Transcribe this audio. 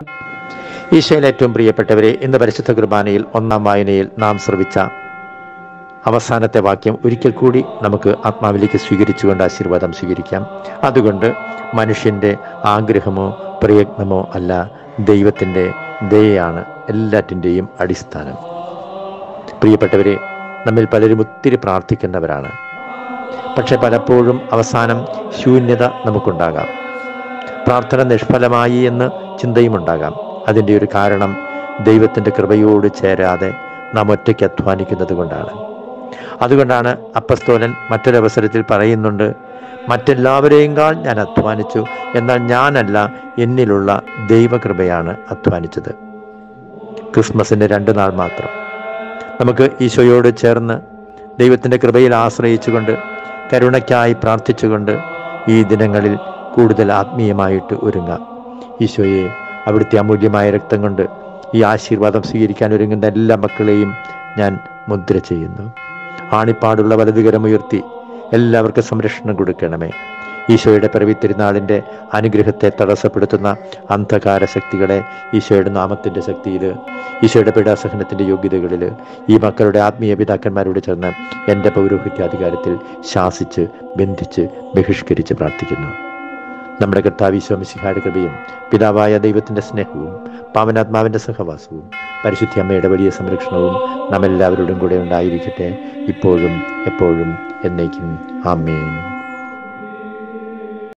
ഈശോയിൽ ഏറ്റവും പ്രിയപ്പെട്ടവരെ ഇന്ന് പരിശുദ്ധ കുർബാനയിൽ ഒന്നാം വായനയിൽ നാം ശ്രവിച്ച അവസാനത്തെ വാക്യം ഒരിക്കൽ കൂടി നമുക്ക് ആത്മാവിലേക്ക് സ്വീകരിച്ചുകൊണ്ട് ആശീർവാദം സ്വീകരിക്കാം അതുകൊണ്ട് മനുഷ്യൻ്റെ ആഗ്രഹമോ പ്രയത്നമോ അല്ല ദൈവത്തിൻ്റെ ദയയാണ് എല്ലാറ്റിൻ്റെയും അടിസ്ഥാനം പ്രിയപ്പെട്ടവരെ നമ്മിൽ പലരും ഒത്തിരി പ്രാർത്ഥിക്കുന്നവരാണ് പക്ഷെ പലപ്പോഴും അവസാനം ശൂന്യത നമുക്കുണ്ടാകാം പ്രാർത്ഥന നിഷ്ഫലമായി എന്ന് ചിന്തയുമുണ്ടാകാം അതിൻ്റെ ഒരു കാരണം ദൈവത്തിൻ്റെ കൃപയോട് ചേരാതെ നാം ഒറ്റയ്ക്ക് അധ്വാനിക്കുന്നത് കൊണ്ടാണ് അതുകൊണ്ടാണ് അപ്പസ്തോലൻ മറ്റൊരവസരത്തിൽ പറയുന്നുണ്ട് മറ്റെല്ലാവരെയുംകാൾ ഞാൻ അധ്വാനിച്ചു എന്നാൽ ഞാനല്ല എന്നിലുള്ള ദൈവകൃപയാണ് അധ്വാനിച്ചത് ക്രിസ്മസിൻ്റെ രണ്ട് നാൾ മാത്രം നമുക്ക് ഈശോയോട് ചേർന്ന് ദൈവത്തിൻ്റെ കൃപയിൽ ആശ്രയിച്ചുകൊണ്ട് കരുണയ്ക്കായി പ്രാർത്ഥിച്ചുകൊണ്ട് ഈ ദിനങ്ങളിൽ കൂടുതൽ ആത്മീയമായിട്ട് ഒരുങ്ങാം ഈശോയെ അവിടുത്തെ അമൂല്യമായ രക്തം കൊണ്ട് ഈ ആശീർവാദം സ്വീകരിക്കാൻ ഒരുങ്ങുന്ന എല്ലാ മക്കളെയും ഞാൻ മുദ്ര ചെയ്യുന്നു ആണിപ്പാടുള്ള വലതുകരമുയർത്തി എല്ലാവർക്കും സംരക്ഷണം കൊടുക്കണമേ ഈശോയുടെ പിറവി തിരുനാളിൻ്റെ അനുഗ്രഹത്തെ തടസ്സപ്പെടുത്തുന്ന അന്ധകാര ശക്തികളെ ഈശോയുടെ നാമത്തിൻ്റെ ശക്തിയിൽ ഈശോയുടെ പീഡാസഹനത്തിൻ്റെ യോഗ്യതകളിൽ ഈ മക്കളുടെ ആത്മീയ പിതാക്കന്മാരോട് ചേർന്ന് എൻ്റെ പൗരോഹിത്യാധികാരത്തിൽ ശാസിച്ച് ബന്ധിച്ച് ബഹിഷ്കരിച്ച് പ്രാർത്ഥിക്കുന്നു നമ്മുടെ കർത്താവ് ഈശോമിശിഹായുടെ കൃപയും പിതാവായ ദൈവത്തിൻ്റെ സ്നേഹവും പാവനാത്മാവിൻ്റെ സഹവാസവും പരിശുദ്ധി അമ്മയുടെ വലിയ സംരക്ഷണവും നമ്മെല്ലാവരോടും കൂടെ ഉണ്ടായിരിക്കട്ടെ ഇപ്പോഴും എപ്പോഴും എന്നേക്കും ആമേൻ